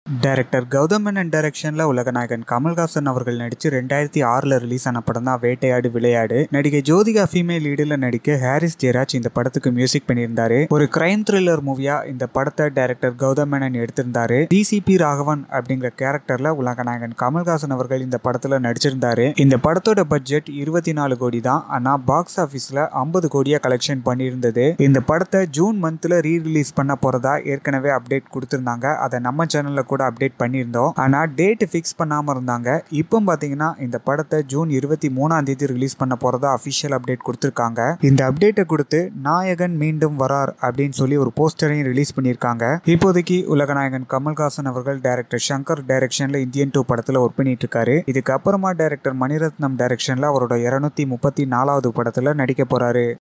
director Gautham Menon டைரக்ஷன்ல உலகநாயகன் கமல்ஹாசன் அவர்கள் நடிச்சு ரெண்டாயிரத்தி ஆறுல ரிலீஸ் ஆன படம் தான் வேட்டையாடு விளையாடு நடிகை ஜோதிகா ஃபீமேல் லீடுல நடிக்க ஹாரிஸ் ஜெயராஜ் இந்த படத்துக்கு மியூசிக் பண்ணியிருந்தாரு ஒரு கிரைம் த்ரில்லர் மூவியா இந்த படத்தை டைரக்டர் கௌதம் மேனன் எடுத்திருந்தாரு டிசிபி ராகவன் அப்படிங்கிற கேரக்டர்ல உலகநாயகன் கமல்ஹாசன் அவர்கள் இந்த படத்துல நடிச்சிருந்தாரு இந்த படத்தோட பட்ஜெட் இருபத்தி நாலு கோடி தான் ஆனா பாக்ஸ் ஆபீஸ்ல ஐம்பது கோடியா கலெக்ஷன் பண்ணியிருந்தது இந்த படத்தை ஜூன் மந்த்ல ரீ ரிலீஸ் பண்ண போறதா ஏற்கனவே அப்டேட் கொடுத்திருந்தாங்க அதை நம்ம சேனல்ல கூட அப்டேட் பண்ணியிருந்தோம் ஆனா டேட் ஃபிக்ஸ் பண்ணாம இருந்தாங்க இப்போ பாத்தீங்கன்னா இந்த படத்தை ஜூன் இருபத்தி மூணாம் தேதி ரிலீஸ் பண்ண போறதா அபிஷியல் அப்டேட் கொடுத்திருக்காங்க இந்த அப்டேட்டை கொடுத்து நாயகன் மீண்டும் வரார் அப்படின்னு சொல்லி ஒரு போஸ்டரையும் ரிலீஸ் பண்ணியிருக்காங்க இப்போதைக்கு உலகநாயகன் கமல்ஹாசன் அவர்கள் டைரக்டர் சங்கர் டைரக்ஷன்ல இந்தியன் டூ படத்துல ஒர்க் பண்ணிட்டு இருக்காரு இதுக்கு அப்புறமா டைரக்டர் மணிரத்னம் டைரக்ஷன்ல அவரோட இருநூத்தி முப்பத்தி நாலாவது படத்துல நடிக்க போறாரு